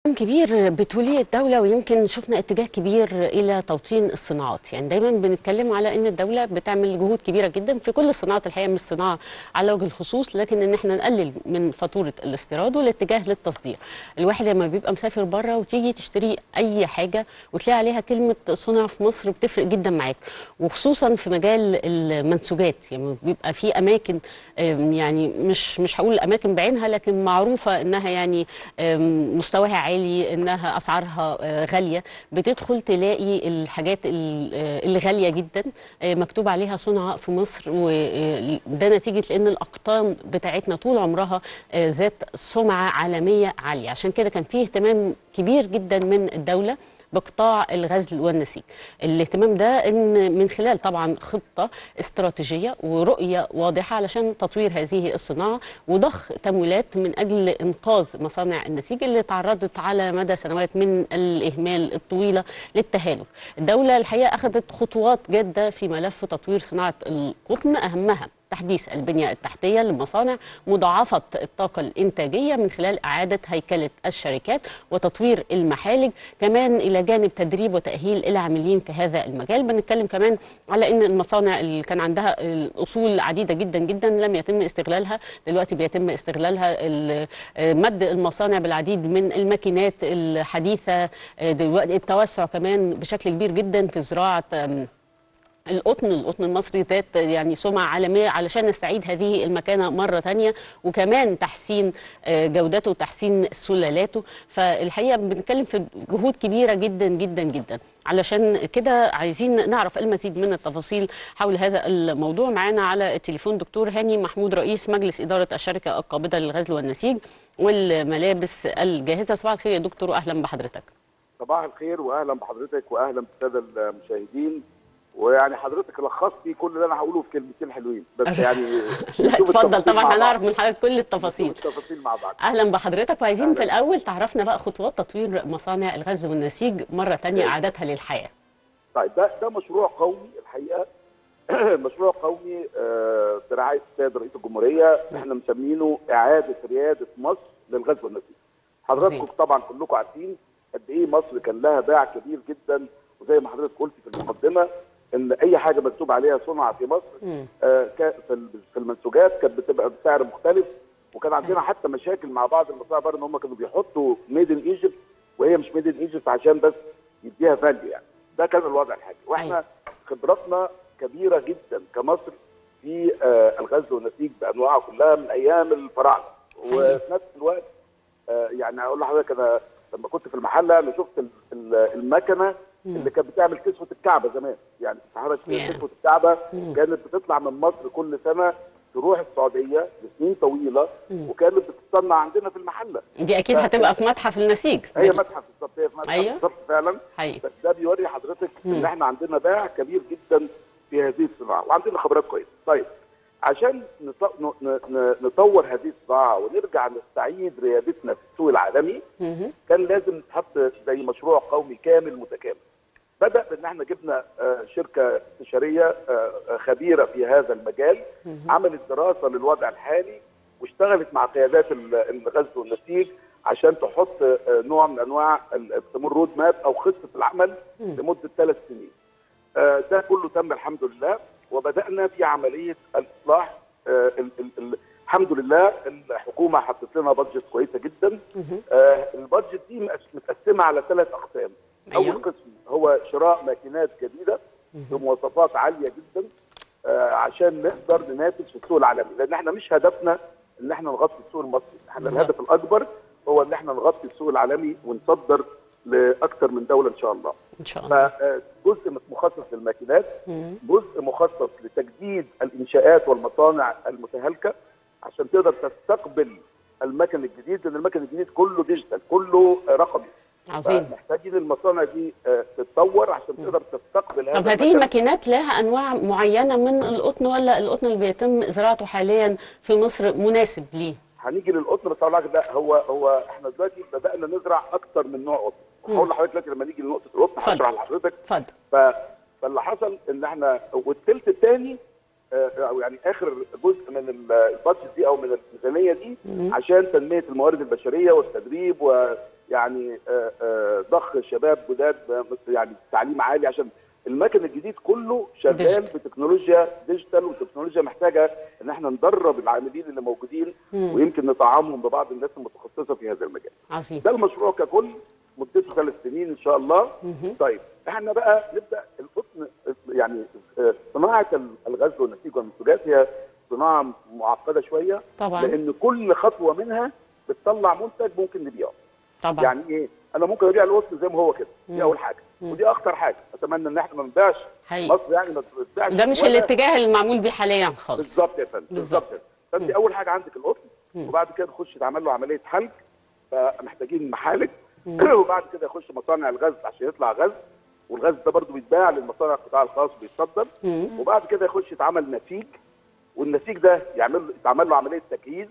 كبير بتولي الدولة ويمكن شفنا اتجاه كبير إلى توطين الصناعات يعني دايما بنتكلم على أن الدولة بتعمل جهود كبيرة جدا في كل الصناعات الحقيقة مش صناعة على وجه الخصوص لكن أن احنا نقلل من فاتورة الاستيراد والاتجاه للتصدير الواحد لما بيبقى مسافر بره وتيجي تشتري أي حاجة وتلاقي عليها كلمة صنع في مصر بتفرق جدا معاك وخصوصا في مجال المنسوجات يعني بيبقى في أماكن آم، يعني مش مش هقول أماكن بعينها لكن معروفة أنها يعني آم، مستواها عالي انها اسعارها آه، غاليه بتدخل تلاقي الحاجات ال- آه، اللي غاليه جدا آه، مكتوب عليها صنع في مصر وده نتيجه لان الاقطان بتاعتنا طول عمرها آه، ذات سمعه عالميه عاليه عشان كده كان فيه اهتمام كبير جدا من الدوله بقطاع الغزل والنسيج الاهتمام ده ان من خلال طبعا خطه استراتيجيه ورؤيه واضحه علشان تطوير هذه الصناعه وضخ تمويلات من اجل انقاذ مصانع النسيج اللي تعرضت على مدى سنوات من الاهمال الطويله للتهالك الدوله الحقيقه اخذت خطوات جاده في ملف تطوير صناعه القطن اهمها تحديث البنية التحتية للمصانع مضاعفة الطاقة الإنتاجية من خلال إعادة هيكلة الشركات وتطوير المحالج كمان إلى جانب تدريب وتأهيل العاملين في هذا المجال بنتكلم كمان على أن المصانع اللي كان عندها الأصول عديدة جدا جدا لم يتم استغلالها دلوقتي بيتم استغلالها ال- مد المصانع بالعديد من الماكينات الحديثة دلوقتي التوسع كمان بشكل كبير جدا في زراعة أم، القطن القطن المصري ذات يعني سمعة عالمية علشان نستعيد هذه المكانة مرة تانية وكمان تحسين آه، جودته وتحسين سللاته فالحقيقة بنتكلم في جهود كبيرة جدا جدا جدا علشان كده عايزين نعرف المزيد من التفاصيل حول هذا الموضوع معانا على التليفون دكتور هاني محمود رئيس مجلس إدارة الشركة القابضة للغزل والنسيج والملابس الجاهزة صباح الخير يا دكتور وأهلا بحضرتك صباح الخير واهلا بحضرتك واهلا بالساده المشاهدين ويعني حضرتك لخصتي كل اللي انا هقوله في كلمتين حلوين بس يعني لا نشوف اتفضل التفاصيل طبعا مع هنعرف بعض. من حضرتك كل نشوف التفاصيل التفاصيل مع بعض اهلا بحضرتك وعايزين أهلاً. في الاول تعرفنا بقى خطوات تطوير مصانع الغزل والنسيج مره تانية أوكي. اعادتها للحياه طيب ده ده مشروع قومي الحقيقه مشروع قومي آه، برعايه السيد رئيس الجمهوريه احنا مسمينه اعاده رياده مصر للغزو والنسيج. حضراتكم عظيم. طبعا كلكم عارفين قد ايه مصر كان لها باع كبير جدا وزي ما حضرتك قلت في المقدمه ان اي حاجه مكتوب عليها صنع في مصر مم. آه، كا- في ال- في المنسوجات كانت بتبقى بسعر مختلف وكان عندنا حتى مشاكل مع بعض المصانع بره ان هم كانوا بيحطوا ميد ان ايجيبت وهي مش ميد ان ايجيبت عشان بس يديها فاليو يعني ده كان الوضع الحالي واحنا خبراتنا كبيره جدا كمصر في آه، الغزل والنسيج بانواعه كلها من ايام الفراعنه وفي نفس الوقت آه، يعني اقول لحضرتك انا لما كنت في المحله انا شفت ال- ال- المكنه اللي كانت بتعمل كسوه الكعبه زمان يعني حضرتك Yeah. كسوه الكعبه كانت بتطلع من مصر كل سنه تروح السعوديه لسنين طويله وكانت بتتصنع عندنا في المحله دي اكيد هتبقى في متحف النسيج هي متحف بالظبط هي في متحف أيوة. بالظبط فعلا حقيقي. بس ده بيوري حضرتك ان احنا عندنا باع كبير جدا في هذه الصناعه وعندنا خبرات كويسه طيب عشان نط- ن- ن- ن- نطور هذه الصناعه ونرجع نستعيد ريادتنا في السوق العالمي مهم. كان لازم نتحط زي مشروع قومي كامل متكامل بدا بان احنا جبنا آه، شركه استشاريه آه، آه، خبيره في هذا المجال عملت دراسه للوضع الحالي واشتغلت مع قيادات ال- الغزل والنسيج عشان تحط آه، نوع من انواع ال- بيسموه الرود ماب او خطه العمل لمده ثلاث سنين. آه، ده كله تم الحمد لله وبدانا في عمليه الاصلاح آه، ال- ال- ال- الحمد لله الحكومه حطت لنا بادجت كويسه جدا آه، البادجت دي مقس- متقسمه على ثلاث اقسام أيوة. اول قسم هو شراء ماكينات جديده بمواصفات عاليه جدا آه، عشان نقدر ننافس في السوق العالمي لان احنا مش هدفنا ان احنا نغطي السوق المصري احنا بالظبط. الهدف الاكبر هو ان احنا نغطي السوق العالمي ونصدر لاكثر من دوله ان شاء الله ان شاء الله فجزء مخصص للماكينات جزء مخصص لتجديد الانشاءات والمصانع المتهالكه عشان تقدر تستقبل المكن الجديد لان المكن الجديد كله ديجيتال كله رقمي عظيم محتاجين المصانع دي آه، تتطور عشان تقدر تستقبل هذا طب هذه المكن. الماكينات لها انواع معينه من القطن ولا القطن اللي بيتم زراعته حاليا في مصر مناسب ليه هنيجي للقطن بس اقول لك لا هو هو احنا دلوقتي بدانا نزرع اكتر من نوع قطن هقول لحضرتك دلوقتي لما نيجي لنقطه القطن اتفضل. هشرح لحضرتك اتفضل ف... فاللي حصل ان احنا والثلث الثاني او يعني اخر جزء من ال- البادجت دي او من الميزانيه دي عشان تنميه الموارد البشريه والتدريب و يعني آه، آه، ضخ شباب جداد آه، يعني تعليم عالي عشان المكن الجديد كله شغال ديجيتال. بتكنولوجيا ديجيتال وتكنولوجيا محتاجه ان احنا ندرب العاملين اللي موجودين ويمكن نطعمهم ببعض الناس المتخصصه في هذا المجال. عظيم ده المشروع ككل مدته ثلاث سنين ان شاء الله طيب احنا بقى نبدا القطن يعني آه، صناعه الغزل والنسيج والمنتجات هي صناعه معقده شويه طبعا. لان كل خطوه منها بتطلع منتج ممكن نبيعه طبعا يعني ايه انا ممكن ابيع القطن زي ما هو كده دي اول حاجه ودي اخطر حاجه اتمنى ان احنا ما نبيعش حقيقي. مصر يعني ما تبيعش ده مش ولا- الاتجاه المعمول بيه حاليا خالص بالظبط يا فندم بالظبط. بالظبط فانت اول حاجه عندك القطن وبعد كده تخش تعمل له عمليه حلق فمحتاجين محالق وبعد كده يخش مصانع الغزل عشان يطلع غزل والغزل ده برضه بيتباع للمصانع القطاع الخاص بيتصدر وبعد كده يخش يتعمل نسيج والنسيج ده يعمل يتعمل له عمليه تجهيز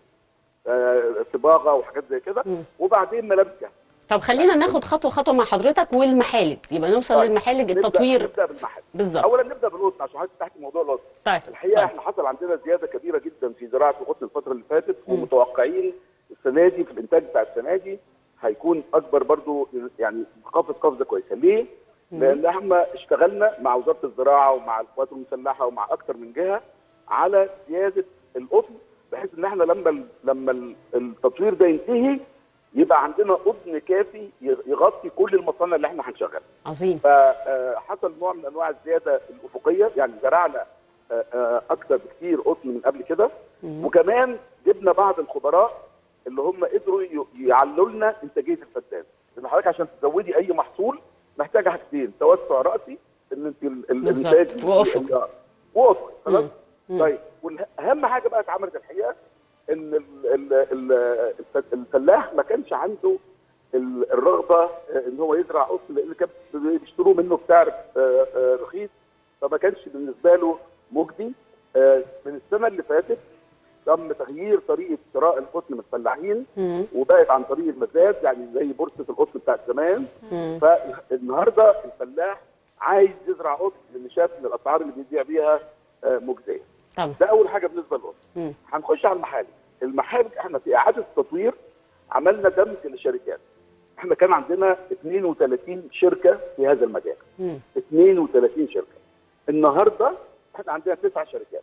آه، صباغه وحاجات زي كده وبعدين ملابس جاهزه طب خلينا ناخد خطوه خطوه مع حضرتك والمحالج يبقى نوصل طيب، للمحالج نبدأ- التطوير نبدا بالمحل بالظبط. اولا نبدا بالقطن عشان حضرتك تحكي موضوع القطن طيب الحقيقه طيب. احنا حصل عندنا زياده كبيره جدا في زراعه القطن الفتره اللي فاتت ومتوقعين السنه دي في الانتاج بتاع السنه دي هيكون اكبر برضو يعني قفز قفزه كويسه ليه؟ لان احنا اشتغلنا مع وزاره الزراعه ومع القوات المسلحه ومع اكثر من جهه على زياده القطن بحيث ان احنا لما ال- لما ال- التطوير ده ينتهي يبقى عندنا قطن كافي يغطي كل المصانع اللي احنا هنشغلها. عظيم فحصل نوع من انواع الزياده الافقيه يعني زرعنا آه، آه، اكثر بكثير قطن من قبل كده وكمان جبنا بعض الخبراء اللي هم قدروا ي- يعلوا لنا انتاجيه الفدان لان حضرتك عشان تزودي اي محصول محتاجه حاجتين توسع راسي ان انت ال- ال- بالظبط. الانتاج وأفقي. وافق خلاص طيب والاهم حاجه بقى اتعملت الحقيقه ان ال- ال- ال- الف- الفلاح ما كانش عنده ال- الرغبه آه، ان هو يزرع قطن لان كان بيشتروه منه بسعر آه، آه، رخيص فما كانش بالنسبه له مجدي آه، من السنه اللي فاتت تم تغيير طريقه شراء القطن من الفلاحين وبقت عن طريق المزاد يعني زي بورصه القطن بتاعت زمان فالنهارده الفلاح عايز يزرع قطن لان شاف ان الاسعار اللي بيبيع بيها آه، مجزيه طبعا ده اول حاجه بالنسبه مم. للقطن هنخش على المحالج المحالج احنا في اعاده التطوير عملنا دمج للشركات احنا كان عندنا 32 شركه في هذا المجال مم. 32 شركه النهارده احنا عندنا تسع شركات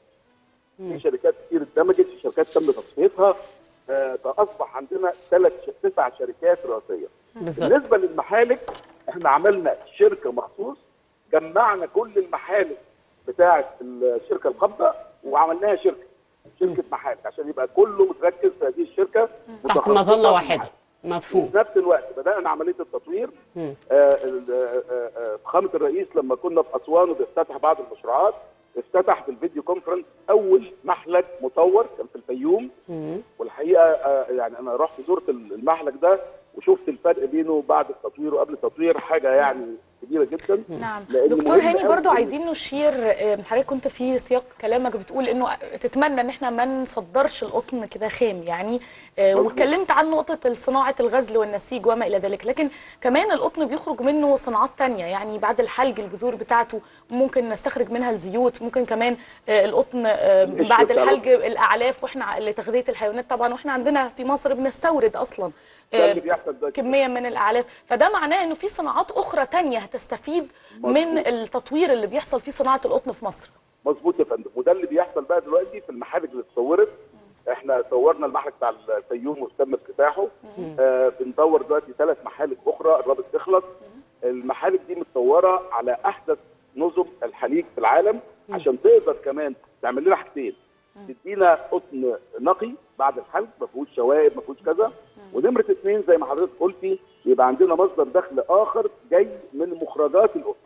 في شركات كتير اتدمجت في شركات تم تصفيتها آه، فاصبح عندنا ثلاث تسع شركات رئيسيه بالظبط بالنسبه للمحالج احنا عملنا شركه مخصوص جمعنا كل المحالج بتاعه الشركه القابضه وعملناها شركه شركه محالج عشان يبقى كله متركز في هذه الشركه تحت متخصصة مظله في واحده المحالج. مفهوم في نفس الوقت بدانا عمليه التطوير مم. آه، ال- آه، آه، فخامه الرئيس لما كنا في اسوان وبيفتتح بعض المشروعات افتتح بالفيديو كونفرنس اول محلك مطور كان في الفيوم مم. والحقيقه آه، يعني انا رحت زرت المحلك ده وشفت الفرق بينه بعد التطوير وقبل التطوير حاجه يعني كبيره جدا نعم لأن دكتور مهم هاني أوي برضو إن- عايزين نشير آه، حضرتك كنت في سياق كلامك بتقول انه تتمنى ان احنا ما نصدرش القطن كده خام يعني آه، مظبوط. واتكلمت عن نقطه صناعه الغزل والنسيج وما الى ذلك لكن كمان القطن بيخرج منه صناعات تانية يعني بعد الحلج البذور بتاعته ممكن نستخرج منها الزيوت ممكن كمان آه، القطن آه، القشر بعد بتاع الحلج الاعلاف واحنا لتغذيه الحيوانات طبعا واحنا عندنا في مصر بنستورد اصلا ده آه، اللي بيحصل ده كميه من الاعلاف فده معناه انه في صناعات اخرى تانية هتستفيد من مظبوط. التطوير اللي بيحصل في صناعه القطن في مصر مظبوط يا فندم وده اللي بيحصل بقى دلوقتي في المحالج اللي اتصورت احنا صورنا المحلك بتاع الفيوم وتم افتتاحه آه بندور دلوقتي ثلاث محالج اخرى قربت تخلص المحالج دي متصوره على احدث نظم الحليج في العالم عشان تقدر كمان تعمل لنا حاجتين تدينا قطن نقي بعد الحلق ما فيهوش شوائب ما فيهوش كذا ونمره اثنين زي ما حضرتك قلتي يبقى عندنا مصدر دخل اخر جاي من مخرجات القطن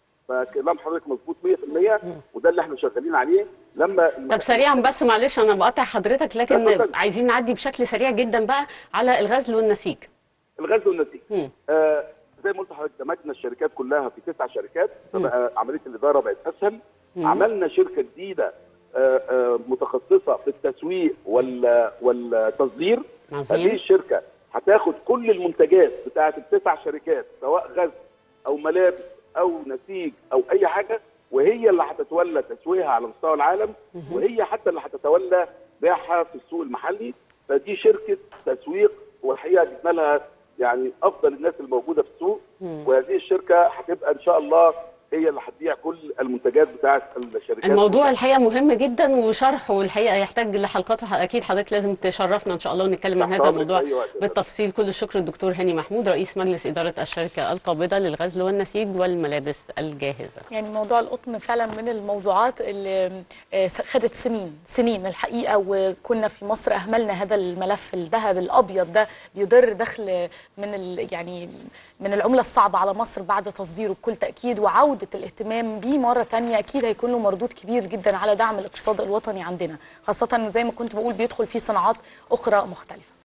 فكلام حضرتك مظبوط 100% وده اللي احنا شغالين عليه لما طب سريعا بس معلش انا بقطع حضرتك لكن اتفضل. عايزين نعدي بشكل سريع جدا بقى على الغزل والنسيج الغزل والنسيج مم. آه زي ما قلت لحضرتك دمجنا الشركات كلها في تسع شركات فبقى عمليه الاداره بقت اسهل عملنا شركه جديده آه آه متخصصه في التسويق وال والتصدير عظيم. هذه الشركه هتاخد كل المنتجات بتاعه التسع شركات سواء غزل او ملابس او نسيج او اي حاجه وهي اللي هتتولى تسويقها على مستوى العالم وهي حتى اللي هتتولى بيعها في السوق المحلي فدي شركه تسويق والحقيقه جبنا لها يعني افضل الناس الموجوده في السوق وهذه الشركه هتبقى ان شاء الله هي اللي هتبيع كل المنتجات بتاعت الشركات الموضوع الحقيقه مهم جدا وشرحه الحقيقه يحتاج لحلقات اكيد حضرتك لازم تشرفنا ان شاء الله ونتكلم عن تحت هذا أمرك الموضوع في أي وقت. بالتفصيل كل الشكر الدكتور هاني محمود رئيس مجلس اداره الشركه القابضه للغزل والنسيج والملابس الجاهزه يعني موضوع القطن فعلا من الموضوعات اللي آه، خدت سنين سنين الحقيقه وكنا في مصر اهملنا هذا الملف الذهب الابيض ده بيضر دخل من ال يعني من العمله الصعبه على مصر بعد تصديره بكل تاكيد وعوده الاهتمام بيه مره تانية اكيد هيكون له مردود كبير جدا على دعم الاقتصاد الوطني عندنا خاصه انه زي ما كنت بقول بيدخل فيه صناعات اخرى مختلفه